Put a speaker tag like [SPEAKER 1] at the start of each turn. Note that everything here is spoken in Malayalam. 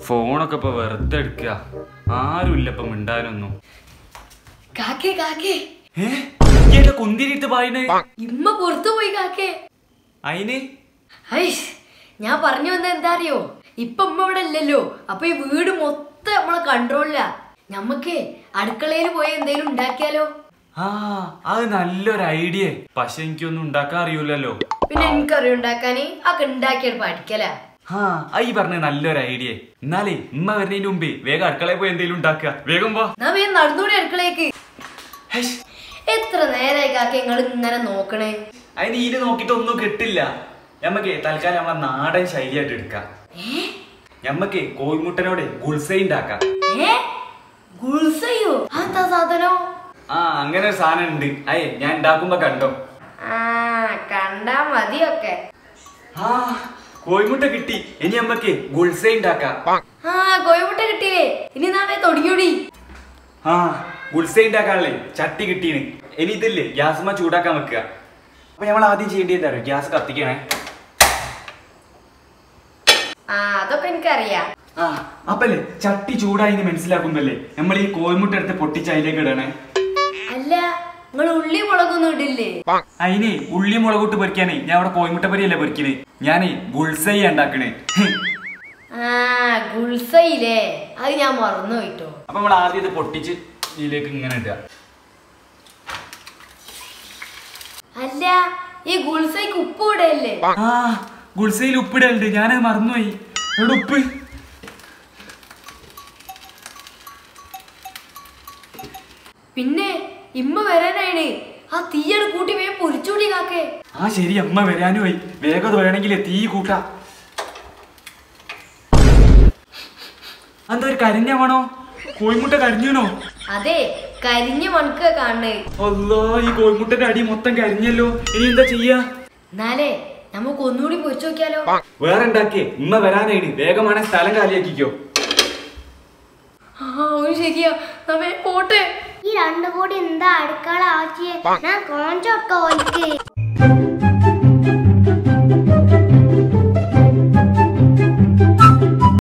[SPEAKER 1] ഫോണൊക്കെ ഇപ്പൊ വെറുതെ എടുക്കുക ആരുമില്ല ഇപ്പൊ മിണ്ടാനൊന്നും
[SPEAKER 2] കാക്കേ കാക്കേ
[SPEAKER 1] ഏ എന്റെ കുന്തിരിട്ട് പായണ്
[SPEAKER 2] ഇമ്മ പുറത്തു പോയി കാക്കേ
[SPEAKER 1] അയിന്
[SPEAKER 2] ഐഷ് ഞാൻ പറഞ്ഞു വന്നത് എന്താ അറിയോ ഇപ്പൊ ഉമ്മ ഇവിടെ ഇല്ലല്ലോ അപ്പൊ ഈ വീട് മൊത്തം നമ്മളെ കൺട്രോളിലാ ഞമ്മക്കേ അടുക്കളയിൽ പോയി എന്തേലും ഉണ്ടാക്കിയാലോ
[SPEAKER 1] ആ അത് നല്ലൊരു ഐഡിയ പക്ഷെ എനിക്കൊന്നും ഉണ്ടാക്കാൻ അറിയൂലല്ലോ
[SPEAKER 2] പിന്നെ എനിക്കറിയോ ഉണ്ടാക്കാന് ഒക്കെ ഉണ്ടാക്കിയത് പഠിക്കലാ
[SPEAKER 1] ആ ആ ഈ പറഞ്ഞ നല്ലൊരു ഐഡിയ എന്നാലേ ഉമ്മ വരുന്നതിന് മുമ്പേ വേഗം അടുക്കളയിൽ പോയി എന്തെങ്കിലും ഉണ്ടാക്കുക വേഗം പോ
[SPEAKER 2] എന്നാ വേഗം നടന്നൂടെ അടുക്കളേക്ക്
[SPEAKER 1] ഹൈഷ്,
[SPEAKER 2] എത്ര നേരായി കാക്ക നിങ്ങൾ ഇങ്ങനെ നോക്കണേ
[SPEAKER 1] അതിന് ഇതിന് നോക്കിട്ട് ഒന്നും കിട്ടില്ല ഞമ്മക്ക് തൽക്കാലം നമ്മളെ നാടൻ ശൈലിയായിട്ട് എടുക്കാം
[SPEAKER 2] ഏ
[SPEAKER 1] ഞമ്മക്ക് കോഴിമുട്ടനോട് ഗുൾസൈ ഉണ്ടാക്കാം
[SPEAKER 2] ഏ ഗുൾസയോ അതെന്താ സാധനോ
[SPEAKER 1] ആ അങ്ങനെ ഒരു സാധനം ഉണ്ട് അയ്യേ ഞാൻ ഉണ്ടാക്കുമ്പോ കണ്ടോ
[SPEAKER 2] ആ കണ്ടാ മതിയൊക്കെ
[SPEAKER 1] ആ കോഴിമുട്ട കിട്ടി ഇനി നമ്മക്ക് ഗുൾസൈ ഉണ്ടാക്കാം
[SPEAKER 2] ആ കോഴിമുട്ട കിട്ടിയില്ലേ ഇനി നാമേ തൊടിയൂടി
[SPEAKER 1] ആ ഗുൾസൈ ഉണ്ടാക്കാനല്ലേ ചട്ടി കിട്ടീന് ഇനി ഇതില്ലേ ഗ്യാസുമ്മ ചൂടാക്കാൻ വെക്കുക അപ്പൊ നമ്മൾ ആദ്യം ചെയ്യേണ്ടത് എന്താ അറിയോ ഗ്യാസ് കത്തിക്കണേ
[SPEAKER 2] ആ അതൊക്കെ എനിക്കറിയാം
[SPEAKER 1] ആ അപ്പല്ലേ ചട്ടി ചൂടായിന്ന് മനസ്സിലാക്കുമ്പല്ലേ നമ്മൾ ഈ കോഴിമുട്ട എടുത്ത് പൊട്ടിച്ച് അതിലേക്ക് ഇടണേ
[SPEAKER 2] അല്ല നിങ്ങൾ ഉള്ളി മുളകൊന്നും ഇടില്ലേ
[SPEAKER 1] അതിന് ഉള്ളി മുളകൂട്ട് പൊരിക്കാനേ ഞാൻ അവിടെ കോഴിമുട്ട പൊരിയല്ലേ പൊരിക്കണേ ഞാനേ ഗുൾസൈ ഉണ്ടാക്കണേ
[SPEAKER 2] ആ ഗുൾസയില്ലേ അത് ഞാൻ മറന്നു പോയിട്ടോ
[SPEAKER 1] അപ്പൊ നമ്മൾ ആദ്യം ഇത് പൊട്ടിച്ച് ഇതിലേക്ക് ഇങ്ങനെ ഇടുക
[SPEAKER 2] അല്ല ഈ ഗുൾസൈക്ക് ഉപ്പ് ഇടല്ലേ
[SPEAKER 1] ആ ഗുൾസയിൽ ഉപ്പിടലുണ്ട് ഞാനത് മറന്നുപോയി എവിടെ ഉപ്പ്
[SPEAKER 2] പിന്നെ ഇമ്മ വരാനാണ് ആ തീയാണ് കൂട്ടി വേഗം പൊരിച്ചൂടി കാക്കേ
[SPEAKER 1] ആ ശരി അമ്മ വരാനുമായി വേഗം അത് വേണമെങ്കിൽ തീ കൂട്ടാ എന്താ ഒരു കരിഞ്ഞാണോ കോഴിമുട്ട കരിഞ്ഞണോ
[SPEAKER 2] അതെ കരിഞ്ഞ മണക്ക കാണണേ
[SPEAKER 1] അല്ലോ ഈ കോഴിമുട്ടന്റെ അടി മൊത്തം കരിഞ്ഞല്ലോ ഇനി എന്താ ചെയ്യാ
[SPEAKER 2] എന്നാലേ നമുക്ക് ഒന്നുകൂടി പൊരിച്ചു നോക്കിയാലോ
[SPEAKER 1] വേറെ ഉണ്ടാക്കിയേ ഉമ്മ വരാനായിന് വേഗമാണ് സ്ഥലം കാലിയാക്കിക്കോ
[SPEAKER 2] ആ ഒരു ശരിയാ നമ്മേ പോട്ടെ
[SPEAKER 3] ഈ രണ്ടു കൂടി എന്താ അടുക്കള ആക്കിയേ ഞാൻ കോഞ്ചൊക്കെ ഓൽക്ക്